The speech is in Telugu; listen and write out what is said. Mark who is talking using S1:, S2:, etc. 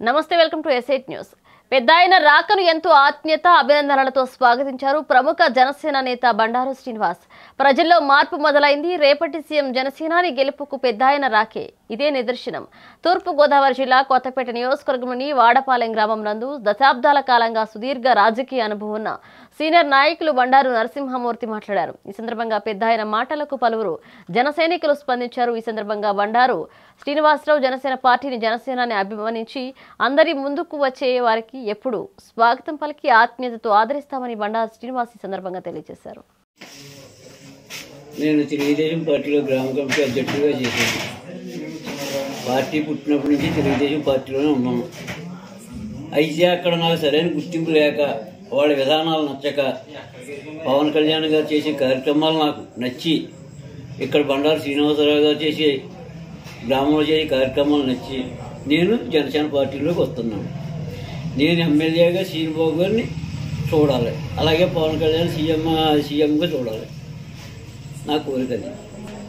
S1: నమస్తే వెల్కమ్ టు ఎస్ఐట్ న్యూస్ పెద్ద ఆయన రాకను ఎంతో ఆత్మీయత అభినందనలతో స్వాగతించారు ప్రముఖ జనసేన నేత బండారు శ్రీనివాస్ ప్రజల్లో మార్పు మొదలైంది రేపటి సీఎం జనసేనాని గెలుపుకు పెద్ద ఆయన రాకే ఇదే నిదర్శనం తూర్పు గోదావరి జిల్లా కొత్తపేట నియోజకవర్గంలోని వాడపాలెం గ్రామం నందు దశాబ్దాల కాలంగా సుదీర్ఘ రాజకీయ అనుభవం ఉన్న సీనియర్ నాయకులు బండారు నరసింహమూర్తి మాట్లాడారు ఈ సందర్భంగా పెద్ద ఆయన మాటలకు పలువురు జన సైనికులు స్పందించారు ఈ సందర్భంగా బండారు శ్రీనివాసరావు జనసేన పార్టీని జనసేనాని అభిమానించి అందరి ముందుకు వచ్చే వారికి ఎప్పుడు స్వాగతం పలికి ఆత్మీయతతో ఆదరిస్తామని బండారు శ్రీనివాస్ ఈ సందర్భంగా తెలియజేశారు
S2: నేను తెలుగుదేశం పార్టీలో గ్రామ కమిటీ అధ్యక్షుడిగా చేశాను పార్టీ పుట్టినప్పటి నుంచి తెలుగుదేశం పార్టీలోనే ఉన్నాను అయితే అక్కడ నాకు సరైన గుర్తింపు లేక వాళ్ళ విధానాలు నచ్చక పవన్ కళ్యాణ్ గారు చేసే కార్యక్రమాలు నాకు నచ్చి ఇక్కడ బండారు శ్రీనివాసరావు గారు చేసే గ్రామంలో చేసే కార్యక్రమాలు నచ్చి నేను జనసేన పార్టీలోకి వస్తున్నాను నేను ఎమ్మెల్యేగా శ్రీనిబాబు గారిని చూడాలి అలాగే పవన్ కళ్యాణ్ సీఎం సీఎంగా చూడాలి నా కోరిక అది